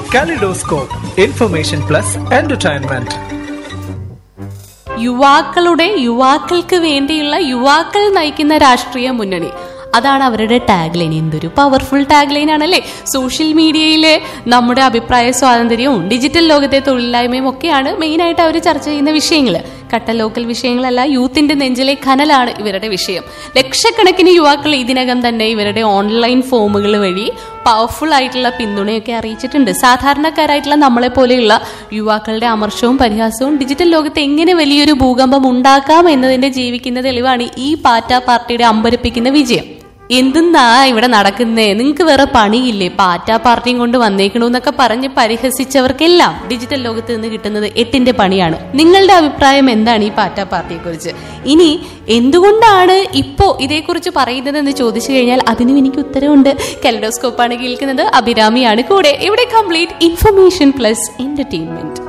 kaleidoscope information plus entertainment യുവാക്കളുടെ യുവാക്കൾക്ക് വേണ്ടിയുള്ള യുവാക്കൾ നയിക്കുന്ന രാഷ്ട്രീയ മുന്നണി അതാണ് അവരുടെ ടാഗ് ലൈൻ എന്തൊരു പവർഫുൾ ടാഗ് ലൈൻ ആണല്ലേ സോഷ്യൽ മീഡിയയിലെ നമ്മുടെ അഭിപ്രായ സ്വാതന്ത്ര്യവും ഡിജിറ്റൽ ലോകത്തെ തൊഴിലില്ലായ്മയും ഒക്കെയാണ് മെയിനായിട്ട് അവർ ചർച്ച ചെയ്യുന്ന വിഷയങ്ങൾ കട്ട ലോക്കൽ വിഷയങ്ങളല്ല യൂത്തിന്റെ നെഞ്ചിലെ കനലാണ് ഇവരുടെ വിഷയം ലക്ഷക്കണക്കിന് യുവാക്കൾ ഇതിനകം തന്നെ ഇവരുടെ ഓൺലൈൻ ഫോമുകൾ വഴി പവർഫുൾ ആയിട്ടുള്ള പിന്തുണയൊക്കെ അറിയിച്ചിട്ടുണ്ട് സാധാരണക്കാരായിട്ടുള്ള നമ്മളെ പോലെയുള്ള യുവാക്കളുടെ അമർഷവും പരിഹാസവും ഡിജിറ്റൽ ലോകത്ത് എങ്ങനെ വലിയൊരു ഭൂകമ്പം ഉണ്ടാക്കാം എന്നതിന്റെ ജീവിക്കുന്ന തെളിവാണ് ഈ പാറ്റ പാർട്ടിയുടെ അമ്പരപ്പിക്കുന്ന വിജയം എന്തെന്നാ ഇവിടെ നടക്കുന്നേ നിങ്ങൾക്ക് വേറെ പണിയില്ലേ പാറ്റ പാർട്ടിയും കൊണ്ട് വന്നേക്കണു എന്നൊക്കെ പറഞ്ഞ് പരിഹസിച്ചവർക്കെല്ലാം ഡിജിറ്റൽ ലോകത്ത് നിന്ന് കിട്ടുന്നത് എട്ടിന്റെ പണിയാണ് നിങ്ങളുടെ അഭിപ്രായം എന്താണ് ഈ പാറ്റ പാർട്ടിയെ കുറിച്ച് ഇനി എന്തുകൊണ്ടാണ് ഇപ്പോ ഇതേക്കുറിച്ച് പറയുന്നത് എന്ന് ചോദിച്ചു കഴിഞ്ഞാൽ അതിനും എനിക്ക് ഉത്തരവുണ്ട് കെലഡോസ്കോപ്പാണ് കേൾക്കുന്നത് അഭിരാമിയാണ് കൂടെ ഇവിടെ കംപ്ലീറ്റ് ഇൻഫർമേഷൻ പ്ലസ് എന്റർടൈൻമെന്റ്